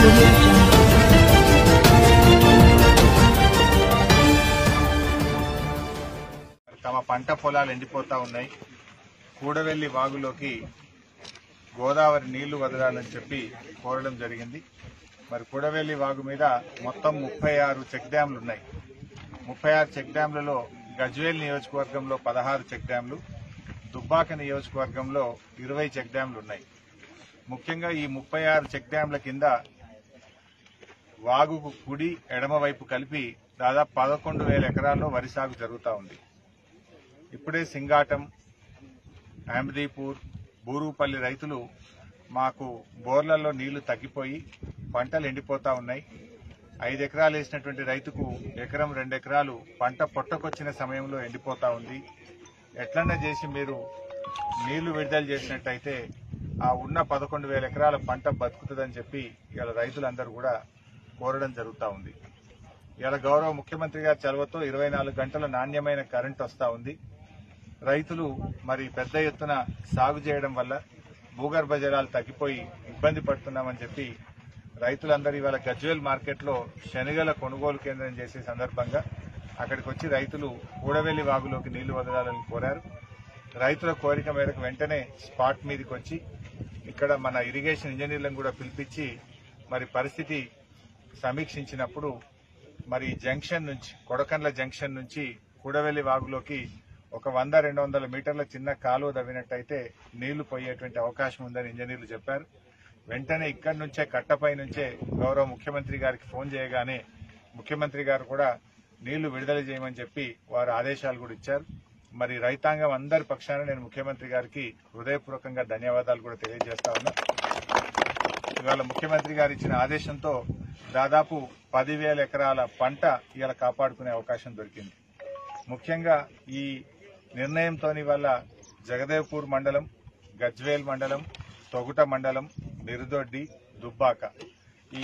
audio jungle. తమ పంట పొలాలు ఎండిపోతా ఉన్నాయి కూడవెల్లి వాగులోకి గోదావరి నీళ్లు వదలాలని చెప్పి కోరడం జరిగింది మరి కూడవెల్లి వాగు మీద మొత్తం ముప్పై ఆరు చెక్ డ్యాంలు ఉన్నాయి ముప్పై ఆరు చెక్ డ్యాంలలో గజ్వేల్ నియోజకవర్గంలో పదహారు చెక్ డ్యాంలు దుబ్బాక నియోజకవర్గంలో ఇరవై చెక్ డ్యాంలు ఉన్నాయి ముఖ్యంగా ఈ ముప్పై ఆరు చెక్ డ్యాంల కింద వాగుకు కుడి ఎడమ వైపు కలిపి దాదాపు పదకొండు వేల ఎకరాల్లో వరి సాగు జరుగుతూ ఉంది ఇప్పుడే సింగాటం అహ్మదీపూర్ బూరుపల్లి రైతులు మాకు బోర్లలో నీళ్లు తగ్గిపోయి పంటలు ఎండిపోతా ఉన్నాయి ఐదు ఎకరాలు వేసినటువంటి రైతుకు ఎకరం రెండు ఎకరాలు పంట పొట్టకొచ్చిన సమయంలో ఎండిపోతా ఉంది ఎట్లన్నా చేసి మీరు నీళ్లు విడుదల చేసినట్టయితే ఆ ఉన్న పదకొండు వేల ఎకరాల పంట బతుకుతుందని చెప్పి ఇవాళ రైతులందరూ కూడా కోరడం జరుగుతూ ఉంది ఇవాళ గౌరవ ముఖ్యమంత్రి గారి చొరవతో ఇరవై నాలుగు గంటల నాణ్యమైన కరెంట్ వస్తా ఉంది రైతులు మరి పెద్ద ఎత్తున సాగు చేయడం వల్ల భూగర్భ జలాలు తగ్గిపోయి ఇబ్బంది పడుతున్నామని చెప్పి రైతులందరూ ఇవాళ గజ్వేల్ మార్కెట్లో శనగల కొనుగోలు కేంద్రం చేసే సందర్భంగా అక్కడికి వచ్చి రైతులు కూడవెల్లి వాగులోకి నీళ్లు వదలాలని కోరారు రైతుల కోరిక మేరకు వెంటనే స్పాట్ మీదకి వచ్చి ఇక్కడ మన ఇరిగేషన్ ఇంజనీర్లను కూడా పిలిపించి మరి పరిస్థితి సమీక్షించినప్పుడు మరి జంక్షన్ నుంచి కొడకండ్ల జంక్షన్ నుంచి కూడవెల్లి వాగులోకి ఒక వంద రెండు వందల మీటర్ల చిన్న కాలువ తవ్వినట్టయితే నీళ్లు పోయేటువంటి అవకాశం ఉందని ఇంజనీర్లు చెప్పారు వెంటనే ఇక్కడి నుంచే కట్టపై నుంచే గౌరవ ముఖ్యమంత్రి గారికి ఫోన్ చేయగానే ముఖ్యమంత్రి గారు కూడా నీళ్లు విడుదల చేయమని చెప్పి వారు ఆదేశాలు కూడా ఇచ్చారు మరి రైతాంగం అందరి పక్షాన నేను ముఖ్యమంత్రి గారికి హృదయపూర్వకంగా ధన్యవాదాలు కూడా తెలియజేస్తా ఉన్నా ఇవాళ ముఖ్యమంత్రి గారు ఇచ్చిన ఆదేశంతో దాదాపు పదివేల ఎకరాల పంట ఇవాళ కాపాడుకునే అవకాశం దొరికింది ముఖ్యంగా ఈ నిర్ణయంతో వల్ల జగదేవ్పూర్ మండలం గజ్వేల్ మండలం తొగుట మండలం మిరుదొడ్డి దుబ్బాక ఈ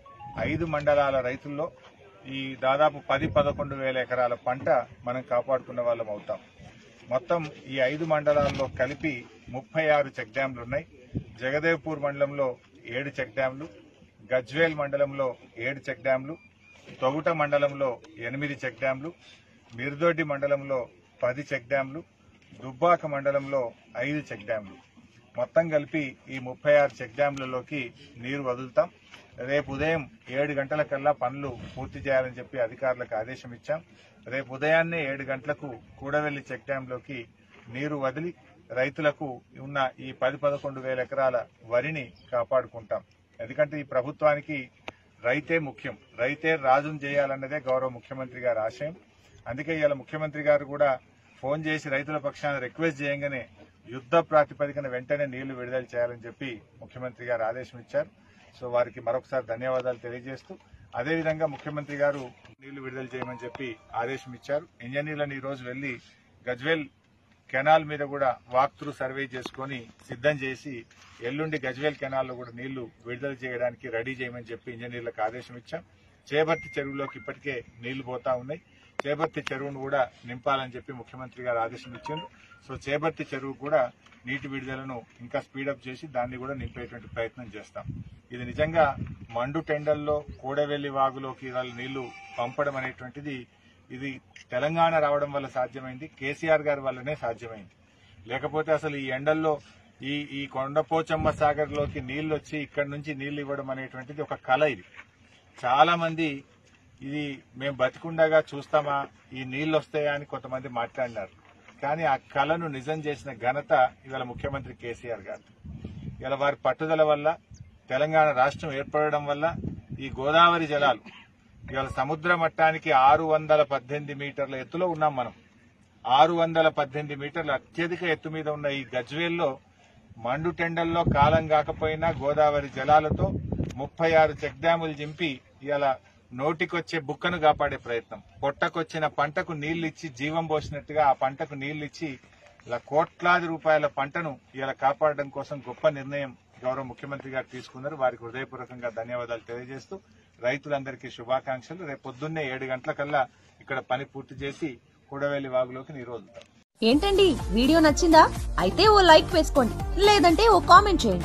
ఐదు మండలాల రైతుల్లో ఈ దాదాపు పది పదకొండు వేల ఎకరాల పంట మనం కాపాడుకున్న వాళ్ళం అవుతాం మొత్తం ఈ ఐదు మండలాల్లో కలిపి ముప్పై ఆరు చెక్ డ్యాంలు ఉన్నాయి జగదేవ్పూర్ మండలంలో ఏడు చెక్ డ్యాంలు గజ్వేల్ మండలంలో ఏడు చెక్ డ్యాంలు తొగుట మండలంలో ఎనిమిది చెక్ డ్యాంలు మిర్దొడ్డి మండలంలో పది చెక్ డ్యాంలు దుబ్బాక మండలంలో ఐదు చెక్ డ్యాంలు మొత్తం కలిపి ఈ ముప్పై ఆరు చెక్ డ్యాంలలోకి నీరు వదులుతాం రేపు ఉదయం ఏడు గంటల కల్లా పనులు పూర్తి చేయాలని చెప్పి అధికారులకు ఆదేశం ఇచ్చాం రేపు ఉదయాన్నే ఏడు గంటలకు కూడవెల్లి చెక్ డ్యాంలోకి నీరు వదిలి రైతులకు ఉన్న ఈ పది పదకొండు వేల ఎకరాల వరిని కాపాడుకుంటాం ఎందుకంటే ఈ ప్రభుత్వానికి రైతే ముఖ్యం రైతే రాజును చేయాలన్నదే గౌరవ ముఖ్యమంత్రి గారి ఆశయం అందుకే ఇవాళ ముఖ్యమంత్రి గారు కూడా ఫోన్ చేసి రైతుల పక్షాన రిక్వెస్ట్ చేయగానే యుద్ధ ప్రాతిపదికన వెంటనే నీళ్లు విడుదల చేయాలని చెప్పి ముఖ్యమంత్రి గారు ఆదేశం ఇచ్చారు సో వారికి మరొకసారి ధన్యవాదాలు తెలియజేస్తూ అదేవిధంగా ముఖ్యమంత్రి గారు నీళ్లు విడుదల చేయమని చెప్పి ఆదేశం ఇచ్చారు ఇంజనీర్లను ఈ రోజు వెళ్లి గజ్వేల్ కెనాల్ మీద కూడా వాక్ త్రూ సర్వే చేసుకుని సిద్ధం చేసి ఎల్లుండి గజ్వేల్ కెనాల్లో కూడా నీళ్లు విడుదల చేయడానికి రెడీ చేయమని చెప్పి ఇంజనీర్లకు ఆదేశం ఇచ్చాం చేపర్తి చెరువులోకి ఇప్పటికే నీళ్లు పోతా ఉన్నాయి చేపర్తి చెరువును కూడా నింపాలని చెప్పి ముఖ్యమంత్రి గారు ఆదేశం ఇచ్చారు సో చేపర్తి చెరువు కూడా నీటి విడుదలను ఇంకా స్పీడప్ చేసి దాన్ని కూడా నింపేటువంటి ప్రయత్నం చేస్తాం ఇది నిజంగా మండు టెండల్లో కూడవెల్లి వాగులోకి వాళ్ళ నీళ్లు పంపడం అనేటువంటిది ఇది తెలంగాణ రావడం వల్ల సాధ్యమైంది కేసీఆర్ గారి వల్లనే సాధ్యమైంది లేకపోతే అసలు ఈ ఎండల్లో ఈ ఈ కొండపోచమ్మ సాగర్ లోకి నీళ్లు వచ్చి ఇక్కడి నుంచి నీళ్లు ఇవ్వడం అనేటువంటిది ఒక కళ ఇది చాలా మంది ఇది మేము బతికుండగా చూస్తామా ఈ నీళ్లు వస్తాయా అని కొంతమంది మాట్లాడినారు కానీ ఆ కళను నిజం చేసిన ఘనత ఇవాళ ముఖ్యమంత్రి కేసీఆర్ గారు ఇవాళ వారి పట్టుదల వల్ల తెలంగాణ రాష్ట్రం ఏర్పడడం వల్ల ఈ గోదావరి జలాలు ఇవాళ సముద్ర మట్టానికి ఆరు వందల పద్దెనిమిది మీటర్ల ఎత్తులో ఉన్నాం మనం ఆరు వందల పద్దెనిమిది మీటర్ల అత్యధిక ఎత్తు మీద ఉన్న ఈ గజ్వేల్లో మండు టెండల్లో కాలం కాకపోయినా గోదావరి జలాలతో ముప్పై ఆరు చెక్ డ్యాములు జింపి ఇలా నోటికొచ్చే బుక్కను కాపాడే ప్రయత్నం పొట్టకొచ్చిన పంటకు నీళ్లిచ్చి జీవం పోసినట్టుగా ఆ పంటకు నీళ్లిచ్చి ఇలా కోట్లాది రూపాయల పంటను ఇలా కాపాడడం కోసం గొప్ప నిర్ణయం గౌరవ ముఖ్యమంత్రి గారు తీసుకున్నారు వారికి హృదయపూర్వకంగా ధన్యవాదాలు తెలియజేస్తూ రైతులందరికీ శుభాకాంక్షలు రేపు పొద్దున్నే ఏడు గంటలకల్లా ఇక్కడ పని పూర్తి చేసి కూడవేలి వాగులోకి నీరు వదులుతాం ఏంటండి వీడియో నచ్చిందా అయితే ఓ లైక్ వేసుకోండి లేదంటే ఓ కామెంట్ చేయండి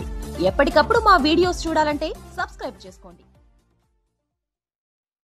ఎప్పటికప్పుడు మా వీడియోస్ చూడాలంటే సబ్స్క్రైబ్ చేసుకోండి